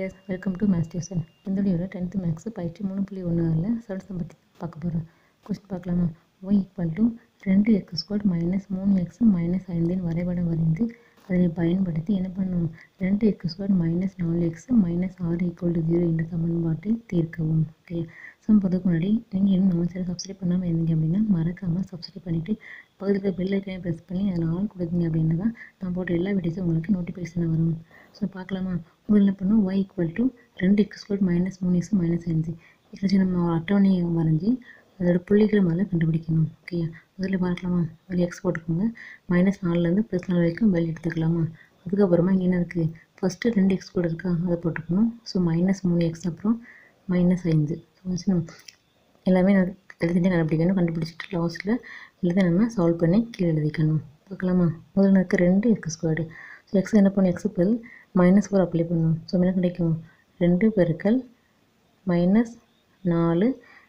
wears welcome to maths tuition இந்த வீடியோவில் tenth maths பயிற்சி மூணு புள்ளி ஒன்று அதில் சல்சம் பற்றி பார்க்க போகிறோம் கொஸ்டின் பார்க்கலாமா ஒய் ஈக்குவல் டு ரெண்டு எக்ஸ் ஸ்கொயர் மைனஸ் மூணு எக்ஸ் மைனஸ் ஐந்தின் வரைபடம் வரைந்து அதனை பயன்படுத்தி என்ன பண்ணணும் ரெண்டு எக்ஸ் ஸ்கொயர் மைனஸ் நாலு எக்ஸ் மைனஸ் ஆறு ஈக்குவல் டு ஜீரோ என்ற சமன்பாட்டை தீர்க்கவும் ஓகே சம் போகிறதுக்கு முன்னாடி நீங்கள் இன்னும் நம்ம சேனல் சப்ஸ்கிரைப் பண்ணாமல் இருந்தீங்க அப்படின்னா மறக்காமல் சப்ஸ்கிரைப் பண்ணிவிட்டு பக்கத்தில் பெல் ஐக்கனையும் ப்ரெஸ் பண்ணி அதில் ஆள் கொடுத்தீங்க அப்படின்னா தான் நான் போட்ட எல்லா வீடியோஸும் உங்களுக்கு நோட்டிஃபிகேஷனாக வரும் ஸோ பார்க்கலாமா முதல்ல என்ன பண்ணும் ஒய் ஈக்குவல் டு ரெண்டு எக்ஸ் ஸ்கொயர் மைனஸ் மூணு எக்ஸ் மைனஸ் அஞ்சு இதில் நம்ம ஒரு அட்டவணையை வரைஞ்சி அதோட புள்ளிகளை முதல்ல கண்டுபிடிக்கணும் ஓகே முதல்ல பார்க்கலாமா வெளியே எக்ஸ் போட்டுக்கோங்க மைனஸ் நாலுலேருந்து ப்ளஸ் நாலு வரைக்கும் வெளியே எடுத்துக்கலாமா அதுக்கப்புறமா இங்கே என்ன இருக்குது ஃபஸ்ட்டு ரெண்டு எக்ஸ் கூட இருக்கா அதை போட்டுக்கணும் ஸோ மைனஸ் மூணு எக்ஸ் அப்புறம் மைனஸ் ஐந்து ஸோ எல்லாமே நான் எழுதி கண்டுபிடிக்கணும் கண்டுபிடிச்சிட்டு லாஸ்ட்டில் எல்லாத்தையும் நம்ம சால்வ் பண்ணி கீழே எழுதிக்கணும் பார்க்கலாமா முதல்ல இருக்க ரெண்டு எக்ஸ் ஸ்கொயர்டு ஸோ எக்ஸ் என்ன பண்ணும் எக்ஸ் பதில் மைனஸ் ஃபோர் அப்ளை பண்ணும் ஸோ என்ன கிடைக்கும் ரெண்டு பெருக்கல் மைனஸ் நாலு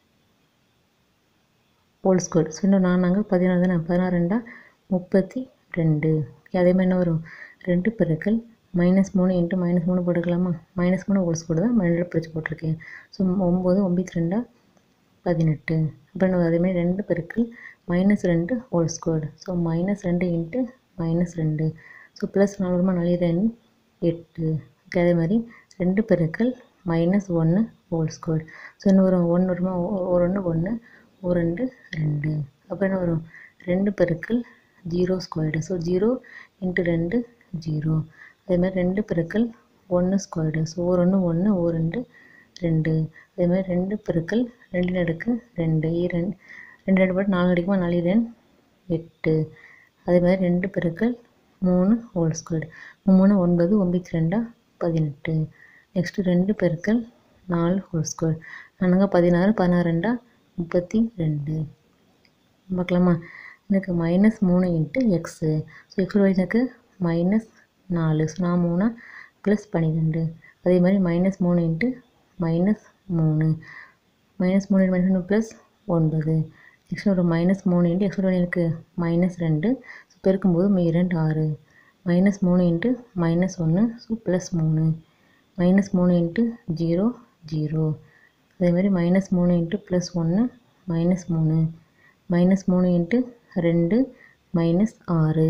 ஹோல் ஸ்கொயர் ஸோ இன்னும் நான் நாங்கள் பதினாறு தானே பதினாறு ரெண்டா முப்பத்தி ரெண்டு அதே மாதிரி என்ன வரும் ரெண்டு பெருக்கல் மைனஸ் மூணு இன்ட்டு மைனஸ் மூணு போட்டுக்கலாமா மைனஸ் மூணு ஹோல் ஸ்கொயர் தான் ரெண்டு பிரித்து போட்டிருக்கேன் ஸோ ஒம்பது ஒம்பத்தி ரெண்டா பதினெட்டு அப்புறம் அதேமாதிரி ரெண்டு பெருக்கல் மைனஸ் ரெண்டு ஹோல் ஸ்கொயர் ஸோ மைனஸ் ரெண்டு இன்ட்டு மைனஸ் ரெண்டு ஸோ ப்ளஸ் நாலு வருமா நாலு ரெண்டு எட்டு ஓகே அதே மாதிரி ரெண்டு பெருக்கல் மைனஸ் ஒன்று ஹோல் ஸ்கொயர் ஸோ இன்னும் வரும் ஒன்று வருமா ஒரு ஒன்று ஒன்று ஒரு ரெண்டு ரெண்டு அப்புறம் என்ன வரும் ரெண்டு பெருக்கல் zero squared so zero into ரெண்டு ஜீரோ அதே மாதிரி ரெண்டு பெருக்கல் ஒன்று ஸ்கொயர்டு ஸோ ஒரு ஒன்று ஒன்று ஒரு ரெண்டு ரெண்டு அதே மாதிரி ரெண்டு பெருக்கல் ரெண்டு நடுக்கு ரெண்டு ரெண்டு ரெண்டு ரெண்டு போட்டு நாலு அடிக்குமா நாலு ரெண்டு எட்டு அதே மாதிரி ரெண்டு பெருக்கல் மூணு ஹோல் ஸ்கொயர் மூணு ஒன்பது ஒம்பத்தி ரெண்டா பதினெட்டு நெக்ஸ்ட்டு ரெண்டு பெருக்கல் நாலு ஹோல் ஸ்கொயர் நானுங்க பதினாறு பதினாறு ரெண்டா முப்பத்தி ரெண்டு பார்க்கலாமா எனக்கு மைனஸ் மூணு இன்ட்டு எக்ஸு ஸோ எக்ஸ் எனக்கு மைனஸ் நாலு ஸோ நான் மூணா ப்ளஸ் பன்னிரெண்டு அதே மாதிரி மைனஸ் மூணு இன்ட்டு மைனஸ் மூணு மைனஸ் மூணு மைனஸ் மூணு ப்ளஸ் ஒன்பது நெக்ஸ்ட் ஒரு மைனஸ் மூணு இன்ட்டு எக்ஸ் எனக்கு மைனஸ் ரெண்டு ஸோ பெருக்கும்போது இரண்டு ஆறு மைனஸ் மூணு இன்ட்டு மைனஸ் ஒன்று ஸோ ப்ளஸ் மூணு மைனஸ் மூணு இன்ட்டு ஜீரோ ஜீரோ அதே மாதிரி மைனஸ் மூணு இன்ட்டு ப்ளஸ் ஒன்று மைனஸ் மூணு மைனஸ் மூணு இன்ட்டு ரெண்டு மைனஸ் ஆறு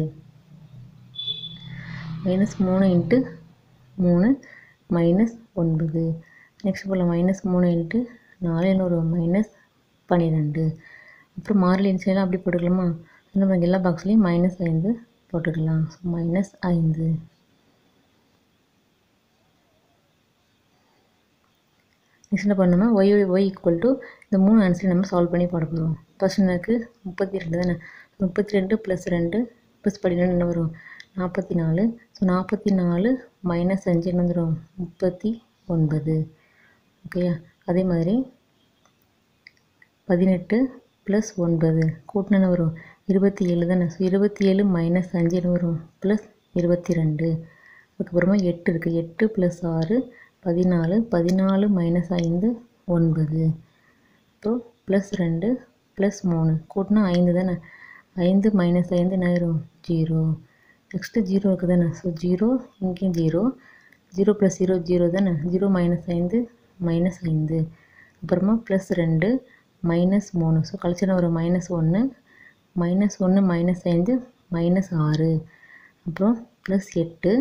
மைனஸ் மூணு இன்ட்டு மூணு மைனஸ் ஒன்பது நெக்ஸ்ட் போல் மைனஸ் மூணு இன்ட்டு நாலு இன்னொரு மைனஸ் பன்னிரெண்டு அப்புறம் மாறிலி செய்யலாம் அப்படி போட்டுக்கலாமா நம்ம எல்லா பாக்ஸ்லேயும் மைனஸ் ஐந்து போட்டுக்கலாம் ஸோ மைனஸ் ஐந்து நெக்ஸ்ட் என்ன பண்ணணும்னா ஒய் ஒய் ஈக்குவல் டு இந்த மூணு ஆன்சரையும் நம்ம சால்வ் பண்ணி போட போகிறோம் ஃபர்ஸ்ட் எனக்கு முப்பத்தி ரெண்டு தானே முப்பத்தி ரெண்டு ப்ளஸ் ரெண்டு ப்ளஸ் பதினெண்டு என்ன வரும் நாற்பத்தி நாலு ஸோ நாற்பத்தி நாலு மைனஸ் அஞ்சு என்ன வந்துடும் முப்பத்தி ஒன்பது ஓகேயா அதே மாதிரி பதினெட்டு ப்ளஸ் ஒன்பது கூட்டின வரும் இருபத்தி ஏழு தானே ஸோ இருபத்தி ஏழு மைனஸ் அஞ்சு என்ன வரும் ப்ளஸ் இருபத்தி ரெண்டு அதுக்கப்புறமா எட்டு இருக்குது எட்டு ப்ளஸ் ஆறு பதினாலு பதினாலு மைனஸ் ஐந்து ஒன்பது அப்புறம் ப்ளஸ் ரெண்டு ப்ளஸ் மூணு கூட்டினா ஐந்து தானே ஐந்து மைனஸ் ஐந்து என்ன ஆயிரும் ஜீரோ நெக்ஸ்ட்டு ஜீரோ இருக்குது தானே ஸோ ஜீரோ இங்கேயும் zero zero plus zero zero தானே ஜீரோ மைனஸ் ஐந்து மைனஸ் ஐந்து அப்புறமா ப்ளஸ் ரெண்டு மைனஸ் மூணு ஸோ கழிச்சுனா ஒரு மைனஸ் ஒன்று மைனஸ் ஒன்று மைனஸ் ஐந்து மைனஸ் ஆறு அப்புறம் ப்ளஸ் எட்டு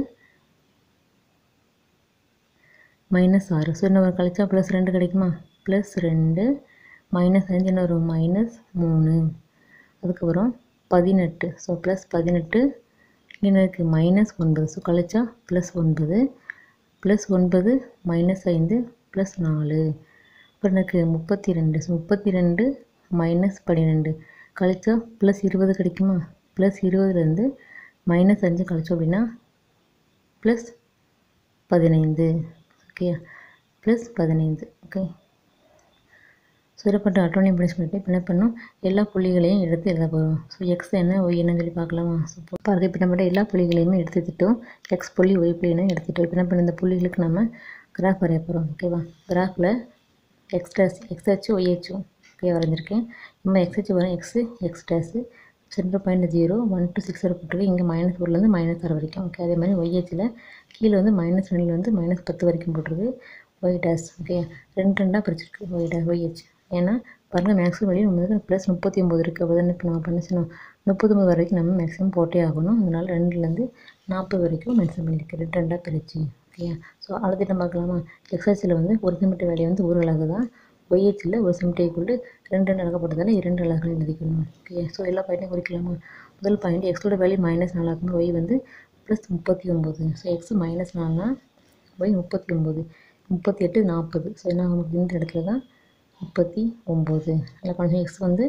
மைனஸ் ஆறு ஸோ என்ன ஒரு கழிச்சா ப்ளஸ் ரெண்டு கிடைக்குமா ப்ளஸ் ரெண்டு மைனஸ் அஞ்சு என்ன வரும் மைனஸ் மூணு அதுக்கப்புறம் பதினெட்டு ஸோ ப்ளஸ் பதினெட்டு இங்கே இருக்குது மைனஸ் ஒன்பது ஸோ கழிச்சா ப்ளஸ் ஒன்பது ப்ளஸ் ஒன்பது மைனஸ் ஐந்து ப்ளஸ் நாலு அப்புறம் எனக்கு முப்பத்தி ரெண்டு ஸோ முப்பத்தி ரெண்டு மைனஸ் பன்னிரெண்டு கழிச்சா ப்ளஸ் இருபது கிடைக்குமா ப்ளஸ் இருபதுலேருந்து மைனஸ் அஞ்சு கழிச்சோம் அப்படின்னா ப்ளஸ் பதினைந்து ஓகே ப்ளஸ் பதினைந்து ஓகே ஸோ இதை பண்ணுற அட்டோனியம் பிடிச்சி பண்ணிட்டு இப்போ என்ன பண்ணணும் எல்லா புள்ளிகளையும் எடுத்து எழுத போகிறோம் ஸோ எக்ஸ் என்ன ஒய் என்னன்னு சொல்லி பார்க்கலாமா ஸோ பாருங்க இப்போ நம்ம எல்லா புள்ளிகளையுமே எடுத்துக்கிட்டோம் எக்ஸ் புள்ளி ஒய் புள்ளின்னு எடுத்துட்டோம் இப்போ என்ன பண்ண இந்த புள்ளிகளுக்கு நம்ம கிராஃப் வரைய போகிறோம் ஓகேவா கிராஃபில் எக்ஸ் டேஸ் எக்ஸ் ஹெச் ஒய் ஹெச்சும் ஓகே வரைஞ்சிருக்கேன் நம்ம எக்ஸ் ஹெச் வரும் எக்ஸு எக்ஸ் டேஸு centre point zero one to six வரை போட்டிருக்கு இங்கே மைனஸ் ஒன்லேருந்து மைனஸ் ஆறு வரைக்கும் ஓகே அதே மாதிரி ஒய்ஹெச்சில் கீழே வந்து மைனஸ் ரெண்டுலேருந்து மைனஸ் பத்து வரைக்கும் போட்டிருக்கு ஒய் டேஸ் ஓகே ரெண்டு ரெண்டாக பிரிச்சிருக்கு ஒய் டே ஒய்ஹெச் ஏன்னா பாருங்கள் மேக்ஸிமம் வெளியே நம்மளுக்கு ப்ளஸ் முப்பத்தி ஒம்பது இருக்குது அப்போ தானே இப்போ நம்ம பண்ண செய்யணும் முப்பத்தொம்பது வரைக்கும் நம்ம மேக்ஸிமம் போட்டே ஆகணும் அதனால் ரெண்டுலேருந்து நாற்பது வரைக்கும் மென்ஷன் பண்ணியிருக்கு ரெண்டு ரெண்டாக பிரிச்சு ஓகே ஸோ அடுத்து நம்ம பார்க்கலாமா எக்ஸசைஸில் வந்து ஒரு சென்டிமீட்டர் வேலையை வந்து ஒரு அழகு தான் ஒய்ஹெச்சில் ஒரு சென்டிமீட்டருக்குள்ளே ரெண்டு ரெண்டு அழகப்பட்டதால் இரண்டு அழகுகள் எழுதிக்கணும் ஓகே ஸோ எல்லா பாயிண்ட்டையும் குறிக்கலாமா முதல் பாயிண்ட் எக்ஸோட வேல்யூ மைனஸ் நாலாகும் ஒய் வந்து ப்ளஸ் முப்பத்தி ஒம்பது ஸோ எக்ஸ் மைனஸ் நாலுனா ஒய் முப்பத்தி ஒம்பது முப்பத்தி எட்டு நாற்பது ஸோ என்ன நமக்கு இந்த இடத்துல தான் முப்பத்தி ஒம்பது அதில் கொஞ்சம் எக்ஸ் வந்து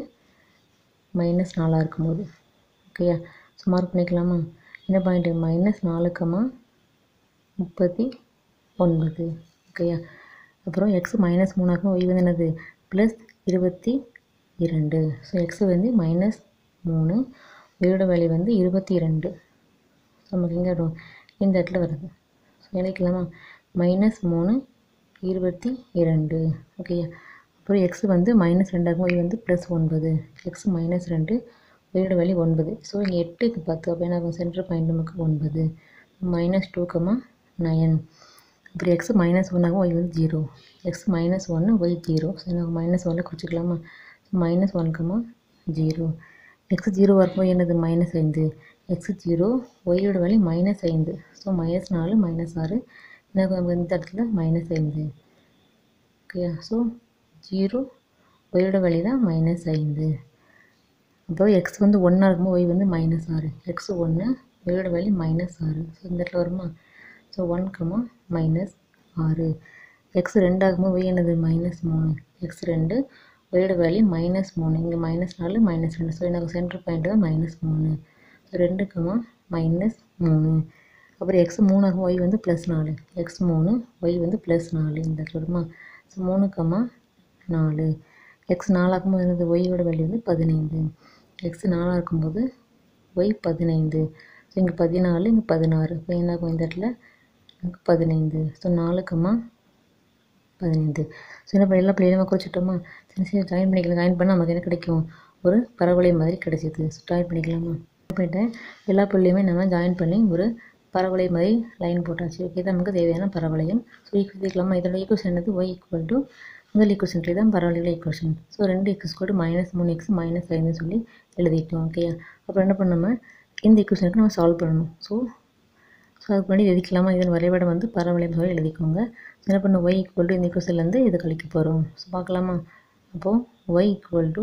மைனஸ் நாலாக இருக்கும்போது ஓகேயா ஸோ மார்க் பண்ணிக்கலாமா என்ன பாயிண்ட்டு மைனஸ் நாலுக்கமா முப்பத்தி ஒன்பது ஓகேயா அப்புறம் எக்ஸ் மைனஸ் மூணாக்கும் ஒய் வந்து என்னது ப்ளஸ் இருபத்தி இரண்டு ஸோ எக்ஸ் வந்து மைனஸ் மூணு ஒய்யோட வேல்யூ வந்து இருபத்தி ரெண்டு ஸோ நமக்கு எங்கே வரும் இந்த இடத்துல வருது ஸோ நினைக்கலாமா மைனஸ் மூணு இருபத்தி இரண்டு ஓகேயா அப்புறம் எக்ஸ் வந்து மைனஸ் ரெண்டாகும் ஒய் வந்து ப்ளஸ் ஒன்பது எக்ஸ் மைனஸ் ரெண்டு ஒய்யோட வேல்யூ ஒன்பது ஸோ இங்கே எட்டுக்கு பத்து அப்போ என்ன சென்டர் பாயிண்ட் நமக்கு ஒன்பது மைனஸ் டூ கமா நயன் அப்புறம் எக்ஸ் மைனஸ் ஒன்னாகும் ஒய் வந்து ஜீரோ எக்ஸ் மைனஸ் ஒன்று ஒய் ஜீரோ ஸோ எனக்கு மைனஸ் ஒன்னில் குறிச்சிக்கலாமா minus one comma zero X ஜீரோவாக இருக்கும்போது என்னது மைனஸ் ஐந்து எக்ஸ் ஜீரோ ஒய்யோட வேல்யூ மைனஸ் ஐந்து ஸோ மைனஸ் நாலு மைனஸ் ஆறு எனக்கு நம்ம இந்த இடத்துல மைனஸ் ஐந்து ஓகேயா ஸோ ஜீரோ ஒய்யோட வேல்யூ தான் மைனஸ் ஐந்து அப்புறம் எக்ஸ் வந்து ஒன்றா இருக்கும்போது ஒய் வந்து மைனஸ் ஆறு எக்ஸ் ஒன்று ஒய்யோட வேல்யூ மைனஸ் ஆறு ஸோ இந்த இடத்துல வருமா ஸோ ஒன் கமா மைனஸ் ஆறு எக்ஸ் ரெண்டு ஆகும்போது ஒய் என்னது மைனஸ் மூணு எக்ஸ் ரெண்டு ஒய்யோட வேல்யூ மைனஸ் மூணு இங்கே மைனஸ் நாலு மைனஸ் ரெண்டு ஸோ எனக்கு சென்டர் பாயிண்ட் தான் மைனஸ் மூணு ஸோ ரெண்டு கமா மைனஸ் மூணு அப்புறம் எக்ஸ் மூணு ஆகும் ஒய் வந்து ப்ளஸ் நாலு எக்ஸ் மூணு ஒய் வந்து ப்ளஸ் நாலு இந்த இடத்துல வருமா ஸோ மூணு கமா நாலு எக்ஸ் நாலாகும் போது என்னது ஒய்யோட வேல்யூ வந்து பதினைந்து எக்ஸ் நாலாக இருக்கும்போது ஒய் பதினைந்து ஸோ இங்கே பதினாலு இங்கே பதினாறு இப்போ என்ன ஆகும் இந்த இடத்துல எனக்கு பதினைந்து ஸோ நாலுக்கம்மா பதினைந்து ஸோ என்ன பண்ணி எல்லா பிள்ளைகளும் குறிச்சிட்டோமா சரி சரி ஜாயின் பண்ணிக்கலாம் ஜாயின் பண்ணால் நமக்கு என்ன கிடைக்கும் ஒரு பரவலை மாதிரி கிடைச்சிது ஸோ ஜாயின் பண்ணிக்கலாமா பண்ணிட்டேன் எல்லா பிள்ளையுமே நம்ம ஜாயின் பண்ணி ஒரு பரவலை மாதிரி லைன் போட்டாச்சு ஓகே தான் நமக்கு தேவையான பரவலையும் ஸோ ஈக்குவல் இதோட ஈக்குவேஷன் என்னது ஒய் ஈக்குவல் டு முதல் ஈக்குவேஷன் த்ரீ தான் பரவலையில் ஈக்குவேஷன் ஸோ ரெண்டு எக்ஸ் கூட மைனஸ் மூணு எக்ஸ் மைனஸ் ஐந்து சொல்லி எழுதிட்டோம் ஓகேயா அப்புறம் என்ன பண்ணோம் இந்த ஈக்குவேஷனுக்கு நம்ம சால்வ் பண்ணணும் ஸோ ஸோ அதுக்கு முன்னாடி எதுக்கலாமா இதன் வரைபடம் வந்து பரவளையம் சொல்லி எழுதிக்கோங்க ஸோ என்ன பண்ண ஒய் ஈக்குவல் டு இந்த ஈக்குவேஷன்லேருந்து இது கழிக்க போகிறோம் ஸோ பார்க்கலாமா அப்போது ஒய் ஈக்குவல் டு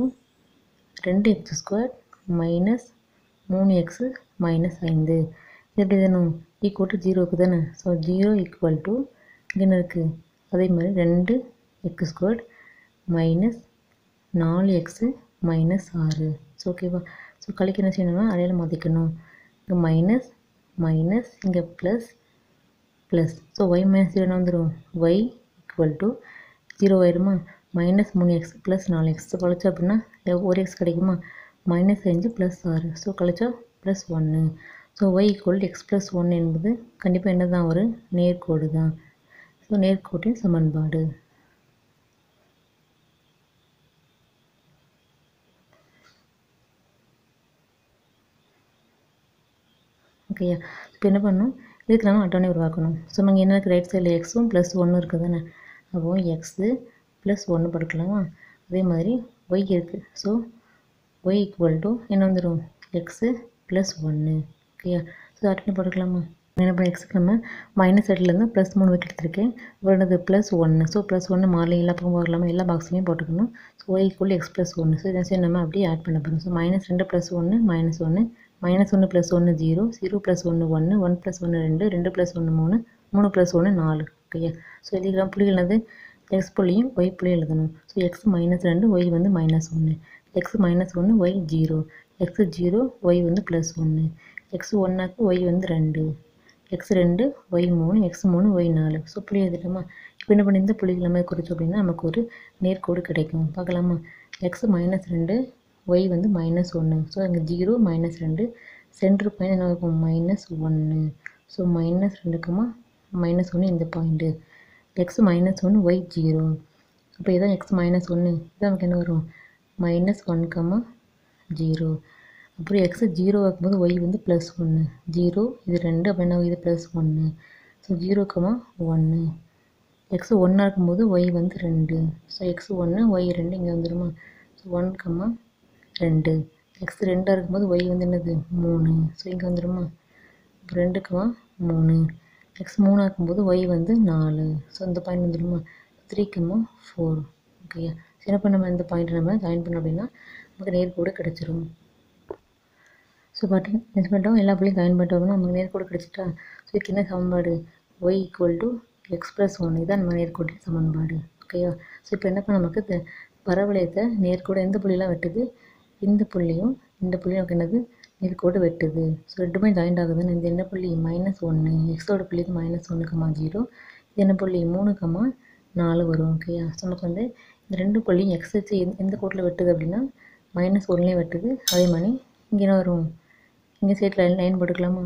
ரெண்டு எக்ஸ் ஸ்கொயர் மைனஸ் மூணு எக்ஸு மைனஸ் ஐந்து இது எப்படி தானும் ஈக்குவல் டு ஜீரோக்கு தானே ஸோ ஜீரோ ஈக்குவல் டு என்ன இருக்குது அதே மாதிரி ரெண்டு எக்ஸ் ஸ்கொயர் மைனஸ் நாலு எக்ஸு மைனஸ் ஆறு ஸோ ஓகேவா ஸோ கழிக்க என்ன செய்யணும்னா அடையாளம் மாற்றிக்கணும் இங்கே மைனஸ் மைனஸ் இங்கே plus plus so Y minus zero என்ன வந்துடும் ஒய் ஈக்குவல் டு ஜீரோ ஆயிருமா மைனஸ் மூணு எக்ஸ் ப்ளஸ் நாலு எக்ஸ் கழிச்சா அப்படின்னா எவ்- ஒரு எக்ஸ் கிடைக்குமா மைனஸ் அஞ்சு ப்ளஸ் ஆறு ஸோ கழிச்சா ப்ளஸ் ஒன்று so Y equal X plus one என்பது கண்டிப்பாக என்ன தான் ஒரு நேர்கோடு தான் ஸோ நேர்கோட்டின் சமன்பாடு ஓகேயா இப்போ என்ன பண்ணணும் இதுக்கு நம்ம அட்டவணை உருவாக்கணும் ஸோ நமக்கு என்ன இருக்குது ரைட் சைடில் எக்ஸும் ப்ளஸ் ஒன்று இருக்குது தானே அப்போது எக்ஸு ப்ளஸ் ஒன்று படுக்கலாமா அதே மாதிரி ஒய் இருக்குது ஸோ ஒய் ஈக்குவல் டு என்ன வந்துடும் எக்ஸு ப்ளஸ் ஒன்று ஓகேயா ஸோ அட்டனை போட்டுக்கலாமா என்ன பண்ண எக்ஸுக்கு நம்ம மைனஸ் எட்டுலேருந்து ப்ளஸ் மூணு வைக்க எடுத்திருக்கேன் அப்புறம் என்னது ப்ளஸ் ஒன்று ஸோ ப்ளஸ் ஒன்று மாறல எல்லா பக்கம் போகலாமா எல்லா பாக்ஸ்லையும் போட்டுக்கணும் so Y equal X plus ஒன்று ஸோ இதை சரி நம்ம அப்படியே ஆட் பண்ண போகிறோம் ஸோ மைனஸ் ரெண்டு ப்ளஸ் ஒன்று மைனஸ் ஒன்று மைனஸ் ஒன்று ப்ளஸ் ஒன்று ஜீரோ ஜீரோ ப்ளஸ் ஒன்று ஒன்று ஒன் ப்ளஸ் ஒன்று ரெண்டு ரெண்டு ப்ளஸ் ஒன்று மூணு மூணு ப்ளஸ் ஒன்று நாலு ஓகேயா ஸோ இதுக்கெல்லாம் புள்ளி என்னது எக்ஸ் புள்ளியும் ஒய் புள்ளியும் எழுதணும் ஸோ எக்ஸ் மைனஸ் ரெண்டு ஒய் வந்து மைனஸ் ஒன்று எக்ஸ் மைனஸ் ஒன்று Y zero X zero Y வந்து ப்ளஸ் ஒன்று எக்ஸ் ஒன்னாக்கு ஒய் வந்து ரெண்டு எக்ஸ் ரெண்டு ஒய் மூணு எக்ஸ் மூணு ஒய் நாலு ஸோ புள்ளி எழுதிட்டோமா இப்போ என்ன பண்ணி இந்த புள்ளிகள் நம்ம குறிச்சோம் அப்படின்னா நமக்கு ஒரு நேர்கோடு கிடைக்கும் பார்க்கலாமா எக்ஸ் மைனஸ் ரெண்டு ஒய் வந்து மைனஸ் ஒன்று ஸோ அங்கே ஜீரோ மைனஸ் ரெண்டு சென்டர் பாயிண்ட் என்ன இருக்கும் மைனஸ் ஒன்று ஸோ மைனஸ் ரெண்டுக்குமா மைனஸ் ஒன்று இந்த பாயிண்ட்டு எக்ஸ் மைனஸ் ஒன்று ஒய் ஜீரோ அப்போ இதான் எக்ஸ் மைனஸ் ஒன்று இது நமக்கு என்ன வரும் மைனஸ் ஒன் கமா ஜீரோ அப்புறம் எக்ஸை ஜீரோ ஆக்கும்போது ஒய் வந்து ப்ளஸ் ஒன்று ஜீரோ இது ரெண்டு அப்படின்னா இது ப்ளஸ் ஒன்று ஸோ ஜீரோ கமா ஒன்று எக்ஸ் ஒன்றா இருக்கும்போது ஒய் வந்து ரெண்டு ஸோ எக்ஸ் ஒன்று ஒய் ரெண்டு இங்கே வந்துடுமா ஸோ ஒன் கம்மா ரெண்டு எக்ஸ் ரெண்டாக இருக்கும்போது ஒய் வந்து என்னது மூணு ஸோ இங்கே வந்துடுமா ரெண்டு கம்மா மூணு எக்ஸ் மூணு ஆக்கும்போது ஒய் வந்து நாலு ஸோ இந்த பாயிண்ட் வந்துடுமா த்ரீ கம்மா ஃபோர் ஓகேயா சின்னப்போ நம்ம இந்த பாயிண்ட் நம்ம ஜாயின் பண்ணோம் அப்படின்னா நமக்கு நேர்கோடு கிடச்சிரும் ஸோ பட் என்ன பண்ணிட்டோம் எல்லா புள்ளியும் ஜாயின் பண்ணிட்டோம்னா நமக்கு நேர்கோடு கிடச்சிட்டா ஸோ இதுக்கு என்ன சமன்பாடு Y equal to X plus one இதான் நம்ம நேர்கோட்டின் சமன்பாடு ஓகேவா ஸோ இப்போ என்ன பண்ண நமக்கு இந்த பரவளையத்தை நேர்கோடு எந்த புள்ளியெலாம் வெட்டுது இந்த புள்ளியும் இந்த புள்ளியும் நமக்கு என்னது நேர்கோடு வெட்டுது ஸோ ரெண்டுமே ஜாயிண்ட் ஆகுதுன்னு இந்த என்ன புள்ளி மைனஸ் ஒன்று எக்ஸோட புள்ளி இது மைனஸ் ஒன்று கம்மா ஜீரோ இது என்ன புள்ளி மூணு கம்மா நாலு வரும் ஓகேயா ஸோ நமக்கு வந்து இந்த ரெண்டு புள்ளியும் எக்ஸ் வச்சு எந்த எந்த கோட்டில் வெட்டுது அப்படின்னா மைனஸ் ஒன்லேயும் வெட்டுது அதே மாதிரி இங்கே என்ன வரும் இங்கே சைடில் லைன் லைன் போட்டுக்கலாமா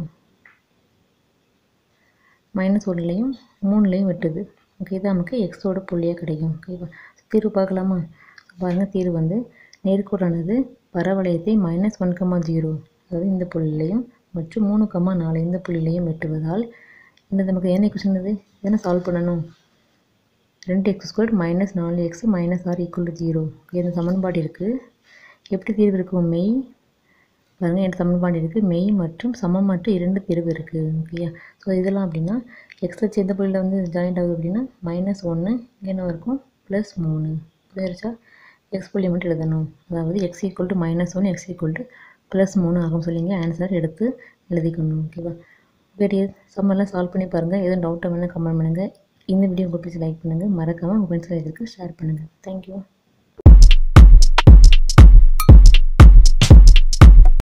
மைனஸ் ஒன்றுலேயும் மூணுலேயும் வெட்டுது ஓகே இது நமக்கு எக்ஸோட புள்ளியாக கிடைக்கும் ஓகேவா தீர்வு பார்க்கலாமா பாருங்கள் தீர்வு வந்து நேர்கோடானது பரவளையத்தை மைனஸ் ஒன் கம்மா ஜீரோ அதாவது இந்த புள்ளிலையும் மற்றும் மூணு கம்மா நாலு இந்த புள்ளிலையும் வெட்டுவதால் இந்த நமக்கு என்ன கொஷின் இது இதனை சால்வ் பண்ணணும் ரெண்டு எக்ஸ் ஸ்கொயர் மைனஸ் நாலு X minus R equal to zero இந்த சமன்பாடு இருக்குது எப்படி தீர்வு இருக்கும் மெய் பாருங்கள் என் சமன்பாடு இருக்குது மெய் மற்றும் சமமற்ற இரண்டு தீர்வு இருக்குது ஓகேயா ஸோ இதெல்லாம் அப்படின்னா எக்ஸ் வச்சு எந்த புள்ளியில் வந்து ஜாயிண்ட் ஆகுது அப்படின்னா மைனஸ் ஒன்று இங்கே என்ன இருக்கும் ப்ளஸ் மூணு புரியுச்சா எக்ஸ் புள்ளி மட்டும் எழுதணும் அதாவது X equal to minus one X equal to plus மூணு ஆகும் சொல்லிங்க ஆன்சர் எடுத்து எழுதிக்கணும் ஓகேவா வேறு சம்மெல்லாம் சால்வ் பண்ணி பாருங்கள் எதுவும் டவுட்டாக வேணால் கமெண்ட் பண்ணுங்கள் இந்த வீடியோ உங்களுக்கு பிடிச்சி லைக் பண்ணுங்கள் மறக்காமல் உங்கள் ஃப்ரெண்ட்ஸ் ஷேர் பண்ணுங்கள் தேங்க்யூ